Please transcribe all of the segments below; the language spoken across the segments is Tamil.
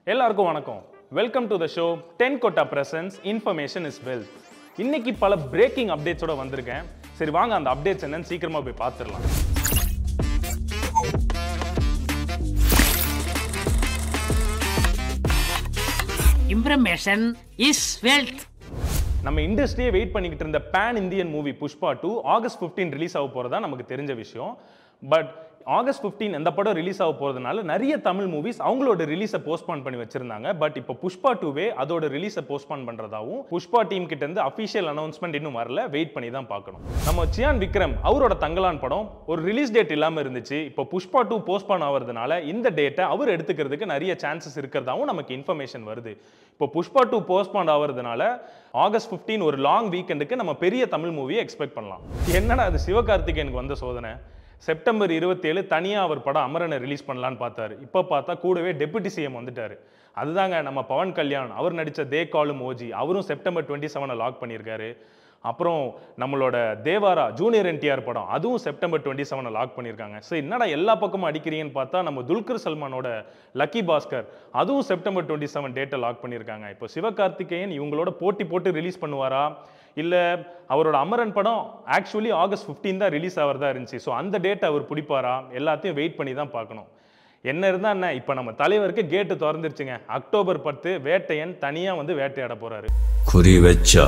எல்லாருக்கும் வணக்கம் welcome to the show Tentkotta presents information is wealth இன்னைக்கு பல பிரேக்கிங் அப்டேட்ஸோட வந்திருக்கேன் சரி வாங்க அந்த அப்டேட்ஸ் என்னன்னு சீக்கிரமா போய் பார்த்துடலாம் Information is wealth. நம்ம இண்டஸ்ட்ரியே வெயிட் பண்ணிக்கிட்டு இருந்த pan Indian movie Pushpa two August 15 release ஆக போகிறதா நமக்கு தெரிஞ்ச விஷயம் பட் ஆகஸ்ட் 15 அந்த படம் ரிலீஸ் ஆக போகிறதுனால நிறைய தமிழ் மூவிஸ் அவங்களோட ரிலீஸை போஸ்ட்பான் பண்ணி வச்சிருந்தாங்க பட் இப்போ புஷ்பா டூவே அதோட ரிலீஸை போஸ்ட்பான் பண்ணுறதாவும் புஷ்பா டீம் கிட்ட இருந்து அஃபிஷியல் அனௌன்ஸ்மெண்ட் இன்னும் வரல வெயிட் பண்ணி தான் பார்க்கணும் நம்ம சியான் விக்ரம் அவரோட தங்கலான் படம் ஒரு ரிலீஸ் டேட் இல்லாமல் இருந்துச்சு இப்போ புஷ்பா டூ போஸ்ட்பான் ஆகிறதுனால இந்த டேட்டை அவர் எடுத்துக்கிறதுக்கு நிறைய சான்சஸ் இருக்கிறதாவும் நமக்கு இன்ஃபர்மேஷன் வருது இப்போ புஷ்பா டூ போஸ்ட்பாண்ட் ஆகிறதுனால ஆகஸ்ட் 15 ஒரு லாங் வீக்கெண்டுக்கு நம்ம பெரிய தமிழ் மூவியை எக்ஸ்பெக்ட் பண்ணலாம் என்னடா அது சிவகார்த்திகேயனுக்கு வந்த சோதனை செப்டம்பர் இருபத்தேழு தனியாக அவர் படம் அமரனை ரிலீஸ் பண்ணலான்னு பார்த்தாரு இப்போ பார்த்தா கூடவே டெபுட்டி சிஎம் வந்துட்டாரு அதுதாங்க நம்ம பவன் கல்யாண் அவர் நடித்த தே காலும் ஓஜி அவரும் செப்டம்பர் டுவெண்ட்டி செவனை லாக் பண்ணியிருக்காரு அப்புறம் நம்மளோட தேவாரா ஜூனியர் என்டிஆர் படம் அதுவும் செப்டம்பர் டுவெண்ட்டி செவனை லாக் பண்ணியிருக்காங்க ஸோ என்னடா எல்லா பக்கமும் அடிக்கிறீங்கன்னு பார்த்தா நம்ம துல்கர் சல்மானோட லக்கி பாஸ்கர் அதுவும் செப்டம்பர் டுவெண்ட்டி செவன் டேட்டை லாக் பண்ணியிருக்காங்க இப்போ சிவகார்த்திகேயன் இவங்களோட போட்டி போட்டு ரிலீஸ் பண்ணுவாரா இல்லை அவரோட அமரன் படம் ஆக்சுவலி ஆகஸ்ட் 15 தான் ரிலீஸ் ஆகிறதா இருந்துச்சு ஸோ அந்த டேட்டை அவர் பிடிப்பாரா எல்லாத்தையும் வெயிட் பண்ணி தான் பார்க்கணும் என்ன இருந்தா என்ன இப்போ நம்ம தலைவருக்கு கேட்டு திறந்துருச்சுங்க அக்டோபர் பத்து வேட்டையன் தனியாக வந்து வேட்டையாட போறாரு குறி வச்சா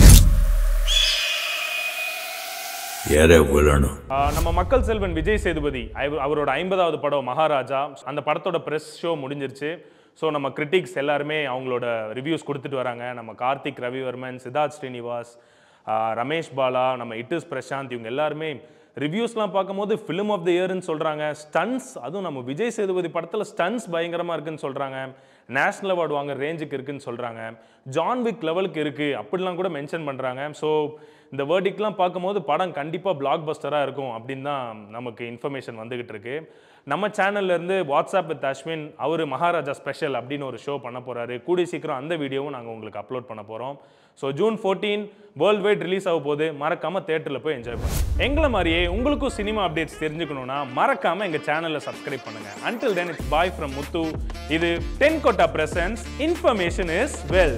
எற விழணும் ஆஹ் நம்ம மக்கள் செல்வன் விஜய் சேதுபதி ஐவ- அவரோட ஐம்பதாவது படம் மகாராஜா அந்த படத்தோட ப்ரெஸ் ஷோ முடிஞ்சிருச்சு ஸோ நம்ம கிரிட்டிக்ஸ் எல்லாருமே அவங்களோட ரிவ்யூஸ் கொடுத்துட்டு வராங்க நம்ம கார்த்திக் ரவிவர்மன் சித்தார்த் ஸ்ரீனிவாஸ் ஆஹ் ரமேஷ் பாலா நம்ம இட்டுஸ் பிரசாந்த் இவங்க எல்லாருமே ரிவ்யூஸ்லாம் பார்க்கும்போது ஃபிலிம் ஆஃப் த இயர்னு சொல்கிறாங்க ஸ்டன்ஸ் அதுவும் நம்ம விஜய் சேதுபதி படத்தில் ஸ்டன்ஸ் பயங்கரமாக இருக்குன்னு சொல்கிறாங்க நேஷ்னல் அவார்டு வாங்குற ரேஞ்சுக்கு இருக்குன்னு சொல்கிறாங்க ஜான் விக் லெவலுக்கு இருக்குது அப்படிலாம் கூட மென்ஷன் பண்ணுறாங்க ஸோ இந்த வேர்டிக்லாம் பார்க்கும்போது படம் கண்டிப்பாக பிளாக் பஸ்டராக இருக்கும் அப்படின்னு தான் நமக்கு இன்ஃபர்மேஷன் வந்துகிட்டு இருக்கு நம்ம சேனல்ல இருந்து வாட்ஸ்அப் வித் அஸ்வின் அவர் மகாராஜா ஸ்பெஷல் அப்படின்னு ஒரு ஷோ பண்ண போறாரு கூடிய சீக்கிரம் அந்த வீடியோவும் நாங்கள் உங்களுக்கு அப்லோட் பண்ண போகிறோம் so June fourteen world wide release ஆக போது மறக்காம தேட்டரில் போய் என்ஜாய் பண்ணுங்க எங்களை மாதிரியே உங்களுக்கும் சினிமா அப்டேட்ஸ் தெரிஞ்சுக்கணும்னா மறக்காம எங்க சேனலை சப்ஸ்கிரைப் பண்ணுங்க until then it's bye from Muthu இது டென் கோட்டா presents information is wealth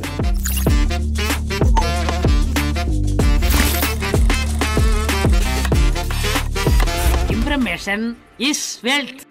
Information is wealth.